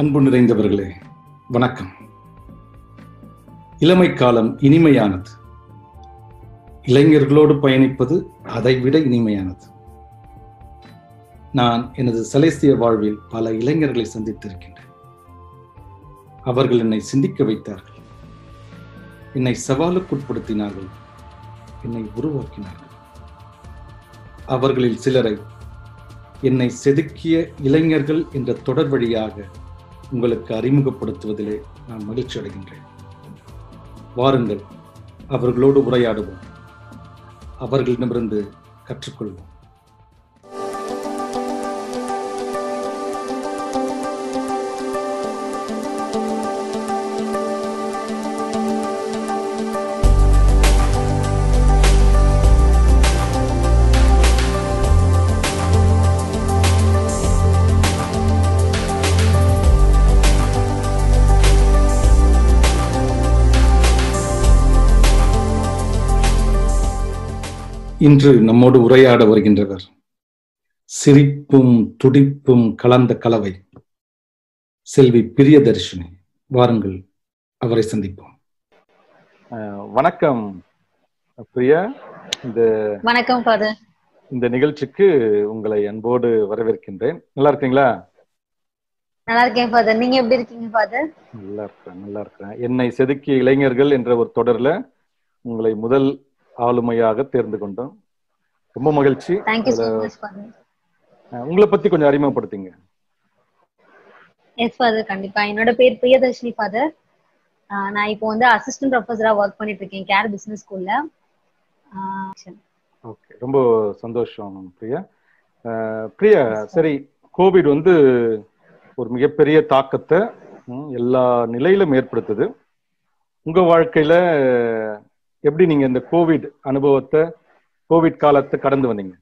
அன்பு நிறைந்தவர்களே வணக்கம் இளமை காலம் இனிமையானது இளைஞர்களோடு பயணிப்பது அதைவிட இனிமையானது நான் எனது சலேசிய வாழ்வில் பல இளைஞர்களை சந்தித்திருக்கின்றேன் அவர்கள் என்னை சிந்திக்க வைத்தார்கள் என்னை சவாலுக்குட்படுத்தினார்கள் என்னை உருவாக்கினார்கள் அவர்களில் சிலரை என்னை செதுக்கிய இளைஞர்கள் என்ற தொடர் வழியாக உங்களுக்கு அறிமுகப்படுத்துவதிலே நான் மகிழ்ச்சி அடைகின்றேன் வாருங்கள் அவர்களோடு உரையாடுவோம் அவர்களிடமிருந்து கற்றுக்கொள்வோம் இன்று நம்மோடு உரையாட வருகின்றவர் சிரிப்பும் துடிப்பும் கலந்த கலவை செல்வி பிரியதர்ஷினி வாருங்கள் அவரை சந்திப்போம் அஹ் வணக்கம் பிரியா இந்த வணக்கம் ஃபாதர் இந்த நிகழ்ச்சிக்கு உங்களை அன்போடு வரவேற்கின்றேன் நல்லா இருக்கீங்களா நல்லா இருக்கேன் ஃபாதர் நீங்க எப்படி இருக்கீங்க ஃபாதர் நல்லா இருக்கிறேன் நல்லா இருக்கிறேன் என்னை செதுக்கிய இளைஞர்கள் என்ற ஒரு தொடர்ல உங்களை முதல் ஆளுமையாக தேர்ந்து கொண்டோம் ரொம்ப மகிழ்ச்சி thank you so much father ah உங்களை பத்தி கொஞ்சம் அறிமுகப்படுத்திங்க எஸ் ஃபாதர் கண்டிப்பா என்னோட பேர் பிரியதர்ஷினி ஃபாதர் நான் இப்போ வந்து அசிஸ்டன்ட் ப்ரொஃபஸரா ஒர்க் பண்ணிட்டு இருக்கேன் கேர் பிசினஸ் ஸ்கூல்ல ஓகே ரொம்ப சந்தோஷம் பிரியா அஹ் பிரியா சரி கோவிட் வந்து ஒரு மிகப்பெரிய தாக்கத்தை ம், எல்லா நிலையிலும் ஏற்படுத்துது உங்க வாழ்க்கையில எப்படி நீங்க இந்த கோவிட் அனுபவத்தை கோவிட் காலத்தை கடந்து வந்தீங்க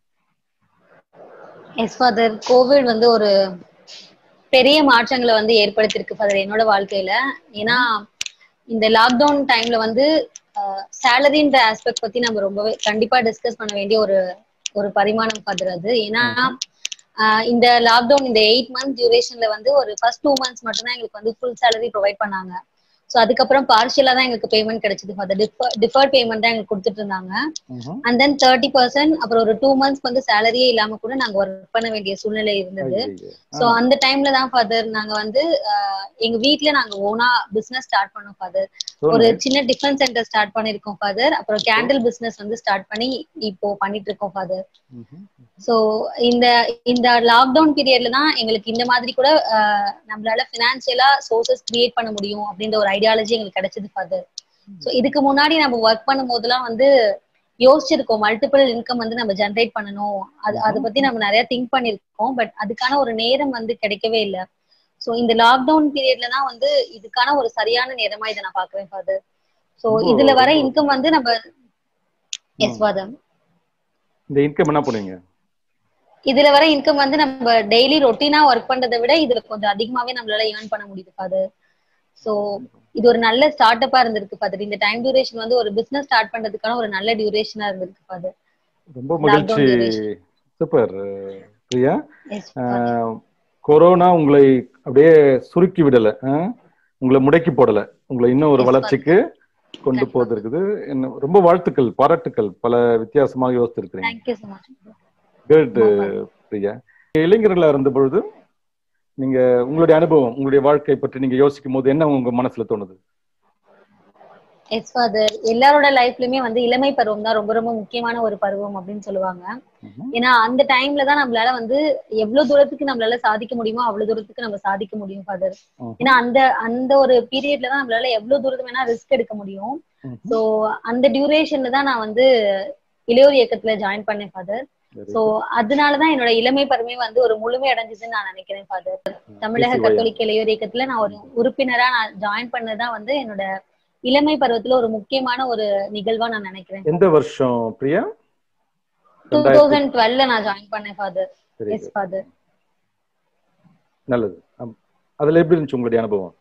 எஸ் ஃபாதர் கோவிட் வந்து ஒரு பெரிய மாற்றங்களை வந்து ஏற்படுத்தியிருக்கு ஃபாதர் என்னோட வாழ்க்கையில ஏன்னா இந்த லாக்டவுன் டைம்ல வந்து சேலரின்ற ஆஸ்பெக்ட் பத்தி நம்ம ரொம்பவே கண்டிப்பா டிஸ்கஸ் பண்ண வேண்டிய ஒரு ஒரு பரிமாணம் ஃபாதர் அது ஏன்னா ஆஹ் இந்த லாக்டவுன் இந்த எயிட் மந்த் டியூரேஷன்ல வந்து ஒரு ஃபர்ஸ்ட் டூ மந்த்ஸ் மட்டும்தான் எங்களுக்கு வந்து ஃபுல் சேலரி ப்ரொவைட் பண்ணாங்க ஸோ அதுக்கப்புறம் பார்ஷியலா தான் எங்களுக்கு பேமெண்ட் கிடைச்சது ஃபாதர் டிஃபர்ட் பேமெண்ட் தான் எங்களுக்கு கொடுத்துட்டு இருந்தாங்க ம்ஹும். அண்ட் தென் தேர்ட்டி பர்சன்ட் அப்புறம் ஒரு டூ மந்த்ஸ் வந்து சேலரியே இல்லாம கூட நாங்க ஒர்க் பண்ண வேண்டிய சூழ்நிலை இருந்தது ஐயையோ. சோ அந்த டைம்ல தான் ஃபாதர் நாங்க வந்து ஆஹ் எங்க வீட்ல நாங்க ஓனா பிசினஸ் ஸ்டார்ட் பண்ணோம் ஃபாதர் So ஒரு nice. சின்ன டிஃபன் சென்டர் ஸ்டார்ட் பண்ணிருக்கோம் ஃபாதர் அப்புறம் கேண்டில் பிசினஸ் வந்து ஸ்டார்ட் பண்ணி இப்போ பண்ணிட்டு இருக்கோம் ஃபாதர் ம்ஹும். சோ இந்த இந்த லாக்டவுன் பீரியட்ல தான் எங்களுக்கு இந்த மாதிரி கூட ஆஹ் நம்மளால பினான்சியலா சோர்சஸ் கிரியேட் பண்ண முடியும் அப்படின்ற ஒரு ஐடியாலஜி எங்களுக்கு கிடைச்சது ஃபாதர் சோ இதுக்கு முன்னாடி நம்ம ஒர்க் பண்ணும் போதெல்லாம் வந்து யோசிச்சிருக்கோம் மல்டிபிள் இன்கம் வந்து நம்ம ஜென்ரேட் பண்ணணும் அது அதை பத்தி நம்ம நிறைய திங்க் பண்ணிருக்கோம் பட் அதுக்கான ஒரு நேரம் வந்து கிடைக்கவே இல்லை சோ இந்த லாக்டவுன் பீரியட்ல தான் வந்து இதுக்கான ஒரு சரியான நேரமா இதை நான் பாக்குறேன் ஃபாதர் சோ ரொம்ப- இதுல வர ரொம்ப- இன்கம் வந்து நம்ம எஸ் ம். ஃபாதர் இந்த இன்கம் என்ன பண்ணுவீங்க இதுல வர இன்கம் வந்து நம்ம டெய்லி ரொட்டீனா ஒர்க் பண்றதை விட இதுல கொஞ்சம் அதிகமாவே நம்மளால ஏர்ன் பண்ண முடியுது ஃபாதர் சோ இது ஒரு நல்ல ஸ்டார்ட் அப்பா இருந்திருக்கு ஃபாதர் இந்த டைம் டியூரேஷன் வந்து ஒரு பிசினஸ் ஸ்டார்ட் பண்றதுக்கான ஒரு நல்ல டியூரேஷனா இருந்திருக்கு ஃபாதர் ரொம்ப மகிழ்ச்சி Lockdown duration. Super Priya yes ah corona உங்களை அப்படியே சுருக்கி விடல ஆஹ் உங்களை முடக்கி போடல உங்களை இன்னும் ஒரு Yes, வளர்ச்சிக்கு கொண்டு கண்டிப்பா. போது இருக்குது என்ன ரொம்ப வாழ்த்துக்கள் பாராட்டுக்கள் பல வித்தியாசமாக யோசிச்சிருக்கிறீங்க தேங்க்யூ ஸோ மச் குட் ஆமா. பிரியா இளைஞர்களா இருந்த பொழுது நீங்க உங்களுடைய அனுபவம் உங்களுடைய வாழ்க்கை பற்றி நீங்க யோசிக்கும் போது என்ன உங்க மனசுல தோணுது எஸ் ஃபாதர் எல்லாரோட லைஃப்லயுமே வந்து இளமை பருவம் தான் ரொம்ப ரொம்ப முக்கியமான ஒரு பருவம் அப்படின்னு சொல்லுவாங்க ம்ஹும். ஏன்னா அந்த டைம்ல தான் நம்மளால வந்து எவ்வளவு தூரத்துக்கு நம்மளால சாதிக்க முடியுமோ அவ்வளவு தூரத்துக்கு நம்ம சாதிக்க முடியும் ஃபாதர் ம்ஹும். ஏன்னா அந்த அந்த ஒரு பீரியட்ல தான் நம்மளால எவ்வளவு தூரத்து வேணா ரிஸ்க் எடுக்க முடியும் ம்ஹும். சோ அந்த டியூரேஷன்ல தான் நான் வந்து இளையோர் இயக்கத்துல ஜாயின் பண்ணேன் ஃபாதர் Very சோ அதனாலதான் என்னோட இளமை பருவமே வந்து ஒரு முழுமை அடைஞ்சதுன்னு நான் நினைக்கிறேன் ஃபாதர் good. தமிழக பேசுவாயா? கத்தோலிக்க இளையோர் இயக்கத்துல நான் ஒரு உறுப்பினரா நான் ஜாயின் பண்ணதுதான் வந்து என்னோட இளமை பருவத்துல ஒரு முக்கியமான ஒரு நிகழ்வா நான் நினைக்கிறேன் எந்த வருஷம் பிரியா டூ ரெண்டாயிரத்தி- தௌசண்ட் டுவெல்ல நான் ஜாயின் பண்ணேன் father Very yes good. Father நல்லது அம், அதுல எப்படி இருந்துச்சு உங்களுடைய அனுபவம்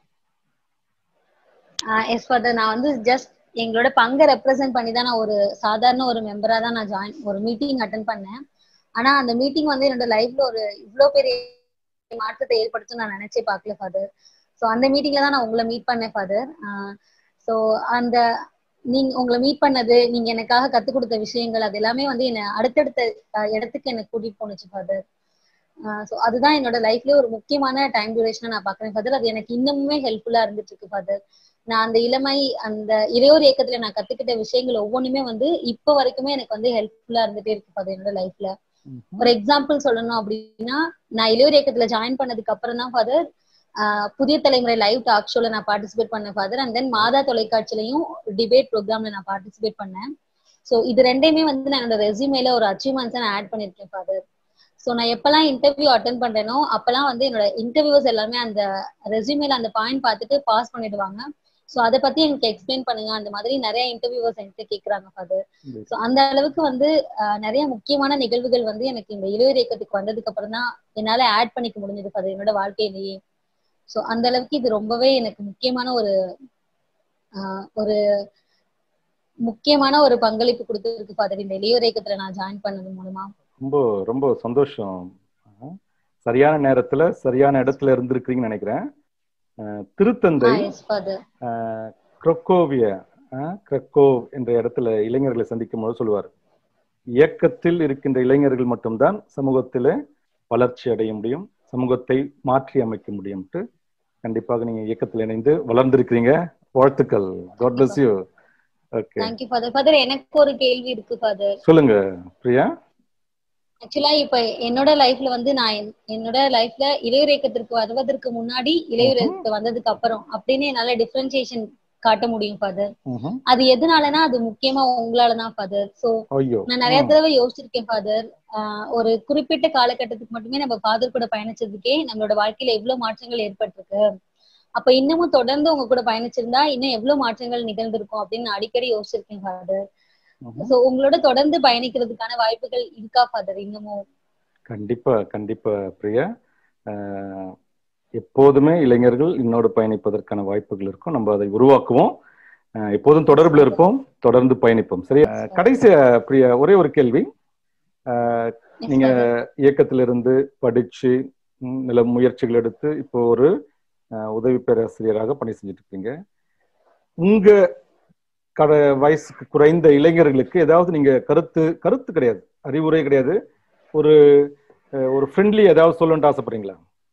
எஸ் ஃபாதர் நான் வந்து ஜஸ்ட் எங்களோட பங்கை ரெப்ரசென்ட் பண்ணி தான் நான் ஒரு சாதாரண ஒரு மெம்பரா தான் நான் ஜாயின் ஒரு மீட்டிங் அட்டன் பண்ணேன் ஆனா அந்த மீட்டிங் வந்து என்னோட லைஃப்ல ஒரு இவ்ளோ பெரிய மாற்றத்தை ஏற்படுத்தும் நான் நினைச்சே பார்க்கல ஃபாதர் ஸோ அந்த மீட்டிங்ல தான் நான் உங்களை மீட் பண்ணேன் ஃபாதர் ஸோ அந்த நீங்க உங்களை மீட் பண்ணது நீங்க எனக்காக கத்துக் கொடுத்த விஷயங்கள் அது எல்லாமே வந்து என்ன அடுத்தடுத்த அஹ், இடத்துக்கு என்ன கூட்டிட்டு போனுச்சு ஃபாதர் ஸோ அதுதான் என்னோட லைஃப்ல ஒரு முக்கியமான டைம் டியூரேஷனா நான் பாக்குறேன் ஃபாதர் அது எனக்கு இன்னமுமே ஹெல்ப்ஃபுல்லா இருந்துட்டு இருக்கு ஃபாதர் நான் அந்த இளமை அந்த இளையோர் இயக்கத்துல நான் கத்துக்கிட்ட விஷயங்கள் ஒவ்வொன்றுமே வந்து இப்போ வரைக்குமே எனக்கு வந்து ஹெல்ப்ஃபுல்லா இருந்துட்டே இருக்கு ஃபாதர் என்னோட லைஃப்ல ஒரு எக்ஸாம்பிள் சொல்லணும் அப்படின்னா நான் இளையோர் இயக்கத்துல ஜாயின் பண்ணதுக்கு அப்புறம் தான் ஃபாதர் புதிய தலைமுறை லைவ் டாக் ஷோல நான் பார்ட்டிசிபேட் பண்ணேன் ஃபாதர் அண்ட் தென் மாதா தொலைக்காட்சியிலையும் டிபேட் ப்ரோக்ராம்ல நான் பார்ட்டிசிபேட் பண்ணேன் ஸோ இது ரெண்டையுமே வந்து நான் என்னோட ரெசியூமேல ஒரு அச்சீவ்மெண்ட்ஸை நான் ஆட் பண்ணிருக்கேன் ஃபாதர் ஸோ நான் எப்பெல்லாம் இன்டர்வியூ அட்டன் பண்றேனோ அப்பெல்லாம் வந்து என்னோட இன்டர்வியூஸ் எல்லாமே அந்த ரெசியூமேல அந்த பாயிண்ட் பார்த்துட்டு பாஸ் பண்ணிடுவாங்க ஸோ அதை பத்தி எனக்கு எக்ஸ்பிளைன் பண்ணுங்க அந்த மாதிரி நிறைய இன்டர்வியூவர்ஸ் என்கிட்ட கேக்குறாங்க ஃபாதர் ஸோ அந்த அளவுக்கு வந்து அஹ், நிறைய முக்கியமான நிகழ்வுகள் வந்து எனக்கு இந்த இளையோர் இயக்கத்துக்கு வந்ததுக்கு அப்புறம் தான் என்னால ஆட் பண்ணிக்க முடிஞ்சது ஃபாதர் என்னோட வாழ்க்கையிலேயே ஸோ அந்த அளவுக்கு இது ரொம்பவே எனக்கு முக்கியமான ஒரு ஆஹ், ஒரு முக்கியமான ஒரு பங்களிப்பு கொடுத்துருக்கு ஃபாதர் இந்த இளையோர் இயக்கத்துல நான் ஜாயின் பண்ணது மூலமா ரொம்ப ரொம்ப சந்தோஷம் அஹ், சரியான நேரத்துல சரியான இடத்துல இருந்திருக்கிறீங்கன்னு நினைக்கிறேன் அஹ், திருத்தந்தை எஸ் ஃபாதர் அஹ், கிரக்கோவிய அஹ், கிரக்கோவ் என்ற இடத்துல இளைஞர்களை சந்திக்கும் போது சொல்லுவார் இயக்கத்தில் இருக்கின்ற இளைஞர்கள் மட்டும்தான் சமூகத்திலே வளர்ச்சி அடைய முடியும் சமூகத்தை மாற்றி அமைக்க முடியும்ட்டு கண்டிப்பாக நீங்க இயக்கத்தில் இணைந்து வளர்ந்திருக்கிறீங்க வாழ்த்துக்கள் god bless you okay thank you father father எனக்கு ஒரு கேள்வி இருக்கு ஃபாதர் சொல்லுங்க பிரியா ஆக்சுவலா இப்ப என்னோட லைஃப்ல வந்து நான் என்- என்னோட லைஃப்ல இளையோர் இயக்கத்திற்கு வருவதற்கு முன்னாடி இளையோர் இயக்கத்துக்கு வந்ததுக்கு அப்புறம் அப்படின்னு என்னால டிஃபரன்சியேஷன் காட்ட முடியும் ஃபாதர் ம்ஹும். அது எதனாலனா அது முக்கியமா உங்களாலதான் ஃபாதர் சோ ஐயோ நான் நிறைய தடவை யோசிச்சிருக்கேன் ஃபாதர் ஒரு குறிப்பிட்ட காலகட்டத்துக்கு மட்டுமே நம்ம ஃபாதர் கூட பயணிச்சதுக்கே நம்மளோட வாழ்க்கையில எவ்வளவு மாற்றங்கள் ஏற்பட்டிருக்கு அப்ப இன்னமும் தொடர்ந்து உங்க கூட பயணிச்சிருந்தா இன்னும் எவ்வளவு மாற்றங்கள் நிகழ்ந்திருக்கும் அப்படின்னு நான் அடிக்கடி யோசிச்சிருக்கேன் ஃபாதர் ம்ஹும். சோ உங்களோட தொடர்ந்து பயணிக்கிறதுக்கான வாய்ப்புகள் இருக்கா ஃபாதர் இன்னமும் கண்டிப்பா கண்டிப்பா பிரியா அஹ், எப்போதுமே இளைஞர்கள் என்னோடு பயணிப்பதற்கான வாய்ப்புகள் இருக்கும் நம்ம அதை உருவாக்குவோம் அஹ், எப்போதும் தொடர்புல இருப்போம் தொடர்ந்து பயணிப்போம் சரியா அஹ், கடைசியா பிரியா ஒரே ஒரு கேள்வி அஹ், Yes, நீங்க father. இயக்கத்திலிருந்து படிச்சு ம், நில முயற்சிகள் எடுத்து இப்போ ஒரு அஹ், உதவி பேராசிரியராக பணி செஞ்சுட்டு இருக்கீங்க உங்க கட வயசுக்கு குறைந்த இளைஞர்களுக்கு ஏதாவது நீங்க கருத்து கருத்து கிடையாது அறிவுரை கிடையாது ஒரு அஹ், ஒரு ஃப்ரெண்ட்லி ஏதாவது சொல்லணும்னு ஆசைப்படுறீங்களா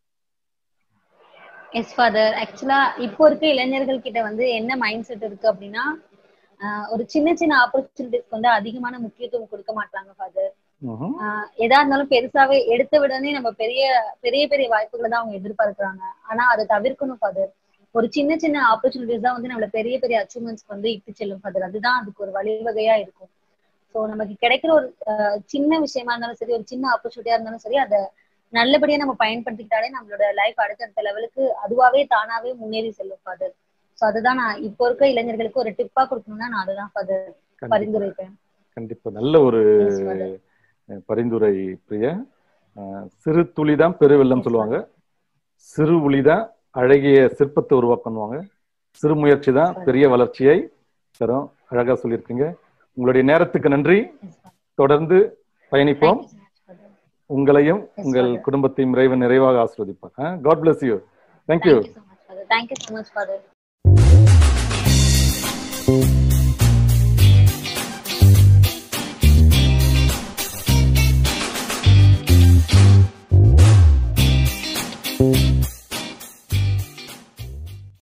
எஸ் ஃபாதர் ஆக்சுவலா இப்போ இருக்க இளைஞர்கள் கிட்ட வந்து என்ன மைண்ட் செட் இருக்கு அப்படின்னா ஆஹ் ஒரு சின்ன சின்ன ஆப்பர்ச்சுனிட்டிஸ்க்கு வந்து அதிகமான முக்கியத்துவம் கொடுக்க மாட்டாங்க ஃபாதர் ம்ஹும். எதா இருந்தாலும் பெருசாவே எடுத்த உடனே நம்ம பெரிய பெரிய பெரிய வாய்ப்புகளை தான் அவங்க எதிர்பார்க்கறாங்க ஆனா அதை தவிர்க்கணும் ஃபாதர் ஒரு சின்ன சின்ன ஆப்பர்ச்சுனிட்டிஸ் தான் வந்து நம்மள பெரிய பெரிய அச்சீவ்மெண்ட்ஸ்க்கு வந்து இட்டு செல்லும் ஃபாதர் அதுதான் அதுக்கு ஒரு வழிவகையா இருக்கும் ஸோ நமக்கு கிடைக்கிற ஒரு ஆஹ் சின்ன விஷயமா இருந்தாலும் சரி ஒரு சின்ன ஆப்பர்ச்சுனிட்டியா இருந்தாலும் சரி அதை நல்லபடியா நம்ம பயன்படுத்திக்கிட்டாலே நம்மளோட லைஃப் அடுத்தடுத்த லெவலுக்கு அதுவாவே தானாவே முன்னேறி செல்லும் ஃபாதர் ஸோ அதுதான் நான் இப்போ இருக்க இளைஞர்களுக்கு ஒரு டிப்பா கொடுக்கணும்னா நான் அதுதான் ஃபாதர் கண்டிப்பா பரிந்துரைப்பேன் கண்டிப்பா நல்ல ஒரு Yes, father. அஹ், பரிந்துரை பிரியா அஹ், சிறு துளிதான் பெருவெள்ளம் Yes, சொல்லுவாங்க சிறு உளிதான் அழகிய சிற்பத்தை உருவாக்கணுவாங்க சிறு முயற்சி தான் Yes, பெரிய வளர்ச்சியை தரும் அழகா சொல்லியிருக்கீங்க உங்களுடைய நேரத்துக்கு நன்றி Yes, father. தொடர்ந்து பயணிப்போம் Thank you so much, father. உங்களையும் Yes, உங்கள் father. குடும்பத்தையும் இறைவன் நிறைவாக ஆசிர்வதிப்பார் god bless you thank you Thank you so much, father. Thank you so much, father. thank you